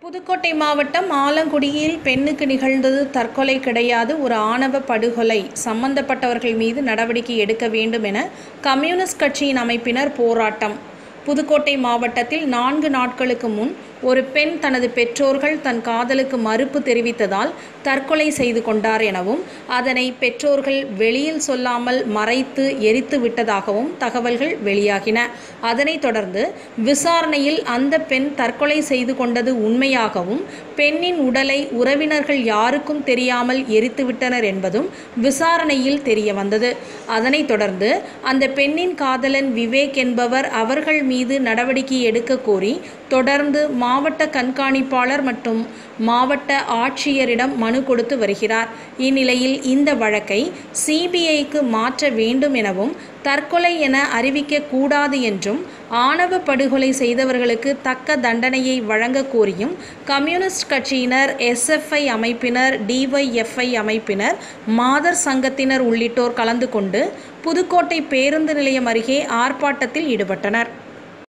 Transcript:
புதுக்கோட்டை மாவட்டம் ஆலங்குடியில் பெண்ணுக்கு நிகழ்ந்தது தற்கொலை கிடையாது ஒரு ஆணவ படுகொலை சம்பந்தப்பட்டவர்கள் மீது நடவடிக்கை எடுக்க வேண்டும் என கம்யூனிஸ்ட் கட்சியின் அமைப்பினர் போராட்டம் புதுக்கோட்டை மாவட்டத்தில் நான்கு நாட்களுக்கு முன் ஒரு பெண் தனது பெற்றோர்கள் தன் காதலுக்கு மறுப்பு தெரிவித்ததால் தற்கொலை செய்து கொண்டார் எனவும் அதனை பெற்றோர்கள் வெளியில் சொல்லாமல் மறைத்து எரித்து விட்டதாகவும் தகவல்கள் வெளியாகின அதனைத் தொடர்ந்து விசாரணையில் அந்த பெண் தற்கொலை செய்து கொண்டது உண்மையாகவும் பெண்ணின் உடலை உறவினர்கள் யாருக்கும் தெரியாமல் எரித்துவிட்டனர் என்பதும் விசாரணையில் தெரிய வந்தது அதனைத் தொடர்ந்து அந்த பெண்ணின் காதலன் விவேக் என்பவர் அவர்கள் மீது நடவடிக்கை எடுக்க கோரி தொடர்ந்து மாவட்ட கண்காணிப்பாளர் மற்றும் மாவட்ட ஆட்சியரிடம் மனு கொடுத்து வருகிறார் இந்நிலையில் இந்த வழக்கை சிபிஐக்கு மாற்ற வேண்டும் எனவும் தற்கொலை என அறிவிக்க கூடாது என்றும் ஆணவ படுகொலை செய்தவர்களுக்கு தக்க தண்டனையை வழங்க கோரியும் கம்யூனிஸ்ட் கட்சியினர் எஸ்எஃப்ஐ அமைப்பினர் டிஒய்எஃப்ஐ அமைப்பினர் மாதர் சங்கத்தினர் உள்ளிட்டோர் கலந்து கொண்டு புதுக்கோட்டை பேருந்து நிலையம் அருகே ஆர்ப்பாட்டத்தில் ஈடுபட்டனர்